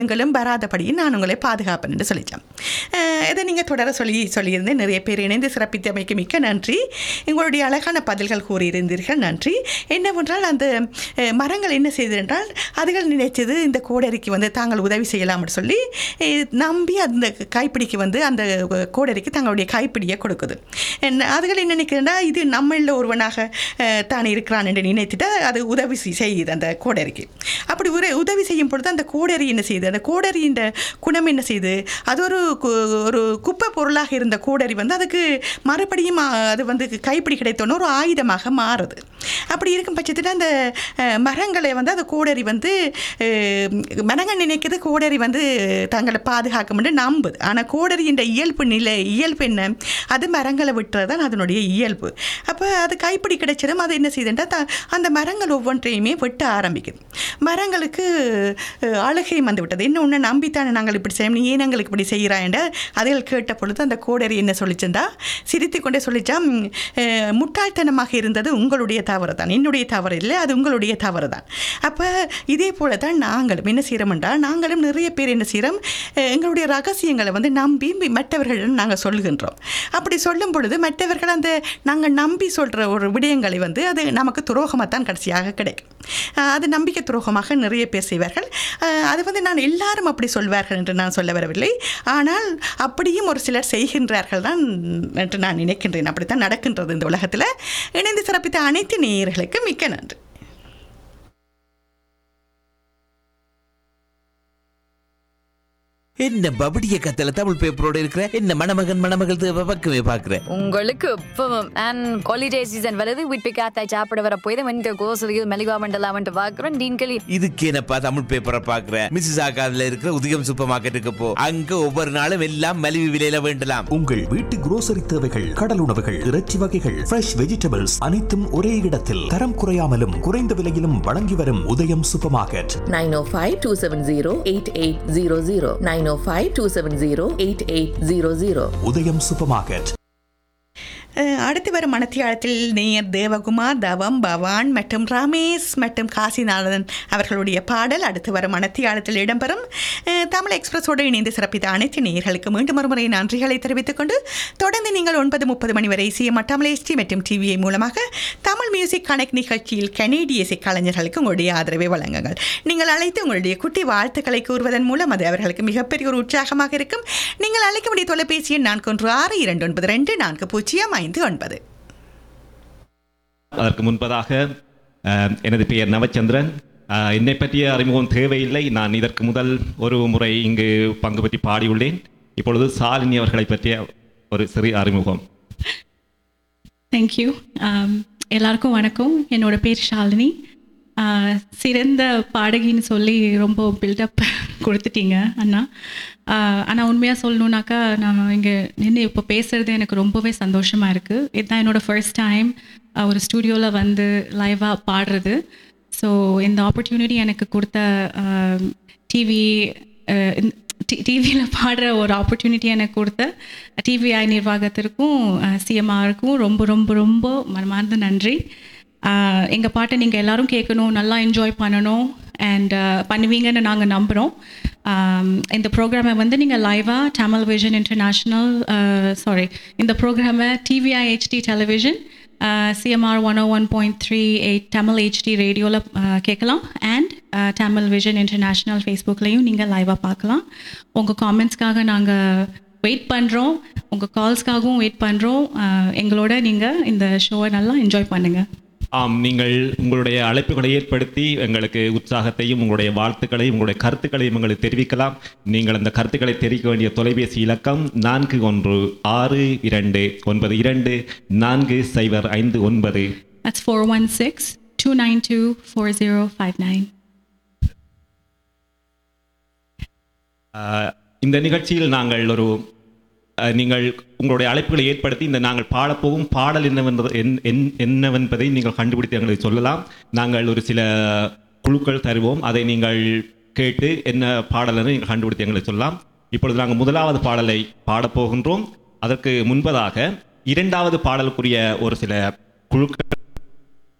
எங்களும் வராதபடி நான் உங்களை பாதுகாப்பேன் என்று சொல்லிட்டேன் அஹ் இதை நீங்கள் தொடர சொல்லி சொல்லியிருந்தேன் நிறைய பேர் இணைந்து சிறப்பித்தமைக்கு மிக்க நன்றி உங்களுடைய அழகான பதில்கள் கூறியிருந்தீர்கள் நன்றி என்னவென்றால் அந்த அஹ், மரங்கள் என்ன செய்தது என்றால் அதுகள் நினைத்தது இந்த கோடரிக்கு வந்து தாங்கள் உதவி செய்யலாம்னு சொல்லி அஹ், நம்பி அந்த கைப்பிடிக்கு வந்து அந்த கோடரிக்கு தங்களுடைய கைப்பிடியை கொடுக்குது என்ன அதுகள் என்ன நினைக்கிறேன்னா இது நம்மளில் ஒருவனாக அஹ், தான் இருக்கிறான் என்று நினைத்துட்டு அது உதவி செய்- செய்யுது அந்த கோடரிக்கு அப்படி உர உதவி செய்யும் பொழுது அந்த கோடரி என்ன செய்யுது அந்த கோடரியின் குணம் என்ன செய்யுது அது ஒரு கு- ஒரு குப்பை பொருளாக இருந்த கோடரி வந்து அதுக்கு மறுபடியும் ஆ, அது வந்து கைப்பிடி கிடைத்தோன்னு ஒரு ஆயுதமாக மாறுது அப்படி இருக்கும் பட்சத்தில் அந்த அஹ், மரங்களை வந்து அந்த கோடரி வந்து அஹ், மரங்கள் நினைக்கிறது கோடரி வந்து தங்களை பாதுகாக்கும்னு நம்புது ஆனால் கோடரியின் இயல்பு நிலை இயல்பு என்ன அது மரங்களை விட்டுறது தான் அதனுடைய இயல்பு அப்போ அது கைப்பிடி கிடைச்சிடும் அது என்ன செய்யுதுன்றா த அந்த மரங்கள் ஒவ்வொன்றையுமே வெட்ட ஆரம்பிக்குது மரங்களுக்கு அஹ், அழுகை வந்து விட்டது என்ன ஒன்று நம்பித்தானே நாங்கள் இப்படி செய்யணும் நீ ஏன் எங்களுக்கு இப்படி செய்கிறாயண்ட அதுகள் கேட்ட பொழுது அந்த கோடரி என்ன சொல்லிச்சிருந்தா சிரித்து கொண்டே சொல்லிச்சா "ம், அஹ், முட்டாள்தனமாக இருந்தது உங்களுடைய தவறு தான் என்னுடைய தவறு இல்லை அது உங்களுடைய தவறு தான் அப்போ இதே போல தான் நாங்களும் என்ன செய்கிறோம் என்றால் நாங்களும் நிறைய பேர் என்ன செய்கிறோம் அஹ், எங்களுடைய ரகசியங்களை வந்து நம்பி மி- மற்றவர்களிடம் நாங்கள் சொல்லுகின்றோம் அப்படி சொல்லும் பொழுது மற்றவர்கள் அந்த நாங்கள் நம்பி சொல்கிற ஒரு விடயங்களை வந்து அது நமக்கு துரோகமாக தான் கடைசியாக கிடைக்கும் அஹ், அது நம்பிக்கை துரோகமாக நிறைய பேர் செய்வார்கள் அஹ், அது வந்து நான் எல்லாரும் அப்படி சொல்வார்கள் என்று நான் சொல்ல வரவில்லை ஆனால் அப்படியும் ஒரு சிலர் செய்கின்றார்கள் தான் என்று நான் நினைக்கின்றேன் அப்படித்தான் நடக்கின்றது இந்த உலகத்தில் இணைந்து சிறப்பித்த அனைத்து நேயர்களுக்கு மிக்க நன்றி என்ன பபடிய கத்தல தமிழ் பேப்பரோட இருக்கிற என்ன மணமகன் மணமகள் தேவை பக்கமே பாக்குற உங்களுக்கு இப்பவும் அண்ட் ஹாலிடே சீசன் வருது வீட்டு காத்தாய் சாப்பிட வர போய் வந்து கோசலியில் மெலிகா மண்டலாம் வந்து பார்க்குறோம் டீன்களி இதுக்கு என்னப்பா தமிழ் பேப்பரை பாக்குற மிஸ்ஸஸ் ஆகாதுல இருக்கிற உதயம் சூப்பர் மார்க்கெட்டுக்கு போ அங்க ஒவ்வொரு நாளும் எல்லாம் மலிவு விலையில வேண்டலாம் உங்கள் வீட்டு grocery தேவைகள் கடல் உணவுகள் இறைச்சி வகைகள் ஃப்ரெஷ் வெஜிடபிள்ஸ் அனைத்தும் ஒரே இடத்தில் தரம் குறையாமலும் குறைந்த விலையிலும் வழங்கி வரும் உதயம் சூப்பர் மார்க்கெட் 905-270-8800 905-270-8800 உதயம் சூப்பர் மார்க்கெட் அஹ், அடுத்து வரும் மனத்தியாளத்தில் நேயர் தேவகுமார் தவம் பவான் மற்றும் ரமேஷ் மற்றும் காசிநாதன் அவர்களுடைய பாடல் அடுத்து வரும் மனத்தியாளத்தில் இடம்பெறும் அஹ், தமிழ் எக்ஸ்பிரஸோடு இணைந்து சிறப்பித்த அனைத்து நேயர்களுக்கு மீண்டும் ஒருமுறை நன்றிகளை தெரிவித்துக் கொண்டு தொடர்ந்து நீங்கள் ஒன்பது முப்பது மணி வரை சிஎம் தமிழ் எஸ்டி மற்றும் டிவிஐ மூலமாக தமிழ் மியூசிக் கனெக்ட் நிகழ்ச்சியில் கனேடிய இசை கலைஞர்களுக்கு உங்களுடைய ஆதரவை வழங்குங்கள் நீங்கள் அழைத்து உங்களுடைய குட்டி வாழ்த்துக்களை கூறுவதன் மூலம் அது அவர்களுக்கு மிகப்பெரிய ஒரு உற்சாகமாக இருக்கும் நீங்கள் அழைக்க வேண்டிய தொலைபேசி எண் நான்கு ஒன்று ஆறு இரண்டு ஒன்பது ரெண்டு நான்கு பூஜ்ஜியம் ஐந்து ஒன்பது அதற்கு முன்பதாக அஹ், எனது பெயர் நவச்சந்திரன் அஹ், என்னை பற்றிய அறிமுகம் தேவையில்லை நான் இதற்கு முதல் ஒரு முறை இங்கு பங்கு பற்றி பாடியுள்ளேன் இப்பொழுது சாலினி அவர்களை பற்றிய ஒரு சிறிய அறிமுகம் தேங்க்யூ எல்லாருக்கும் வணக்கம் என்னோட பேர் ஷாலினி ஆஹ் சிறந்த பாடகின்னு சொல்லி ரொம்ப பில்டப் கொடுத்துட்டீங்க அண்ணா ஆனால் உண்மையாக சொல்லணுன்னாக்கா நான் இங்கே நின்று இப்போ பேசுகிறது எனக்கு ரொம்பவே சந்தோஷமாக இருக்குது இதுதான் என்னோடய ஃபர்ஸ்ட் டைம் ஒரு ஸ்டூடியோவில் வந்து லைவாக பாடுறது ஸோ இந்த ஆப்பர்ச்சுனிட்டி எனக்கு கொடுத்த டிவி டிவியில் பாடுற ஒரு ஆப்பர்ச்சுனிட்டி எனக்கு கொடுத்த டிவிஐ நிர்வாகத்திற்கும் சிஎம்ஆருக்கும் ரொம்ப ரொம்ப ரொம்ப மனமார்ந்த நன்றி எங்கள் பாட்டை நீங்கள் எல்லாரும் கேட்கணும் நல்லா என்ஜாய் பண்ணணும் அண்ட் பண்ணுவீங்கன்னு நாங்கள் நம்புகிறோம் இந்த ப்ரோக்ராமை வந்து நீங்கள் லைவாக தமிழ் விஷன் இன்டர்நேஷ்னல் சாரி இந்த ப்ரோக்ராமை TVI HD television CMR one O one point three eight Tamil HD ரேடியோவில் கேட்கலாம் அண்ட் தமிழ் விஷன் இன்டர்நேஷ்னல் ஃபேஸ்புக்லேயும் நீங்கள் லைவாக பார்க்கலாம் உங்கள் காமெண்ட்ஸ்க்காக நாங்கள் வெயிட் பண்ணுறோம் உங்கள் கால்ஸ்க்காகவும் வெயிட் பண்ணுறோம் எங்களோட நீங்கள் இந்த ஷோவை நல்லா என்ஜாய் பண்ணுங்கள் ஆம் நீங்கள் உங்களுடைய அழைப்புகளை ஏற்படுத்தி எங்களுக்கு உற்சாகத்தையும் உங்களுடைய வாழ்த்துக்களையும் உங்களுடைய கருத்துக்களையும் எங்களுக்கு தெரிவிக்கலாம் நீங்கள் அந்த கருத்துக்களை தெரிவிக்க வேண்டிய தொலைபேசி இலக்கம் நான்கு ஒன்று ஆறு இரண்டு ஒன்பது இரண்டு நான்கு சைபர் ஐந்து ஒன்பது That's 416 292 4059. ஆஹ், இந்த நிகழ்ச்சியில் நாங்கள் ஒரு ஆஹ், நீங்கள் உங்களுடைய அழைப்புகளை ஏற்படுத்தி இந்த நாங்கள் பாடப்போகும் பாடல் என்னவென்பது என்- என்- என்னவென்பதை நீங்கள் கண்டுபிடித்து எங்களுக்கு சொல்லலாம் நாங்கள் ஒரு சில குழுக்கள் தருவோம் அதை நீங்கள் கேட்டு என்ன பாடல் என்று நீங்கள் கண்டுபிடித்து எங்களுக்கு சொல்லலாம் இப்பொழுது நாங்கள் முதலாவது பாடலை பாடப்போகின்றோம் அதற்கு முன்பதாக இரண்டாவது பாடலுக்குரிய ஒரு சில குழுக்கள்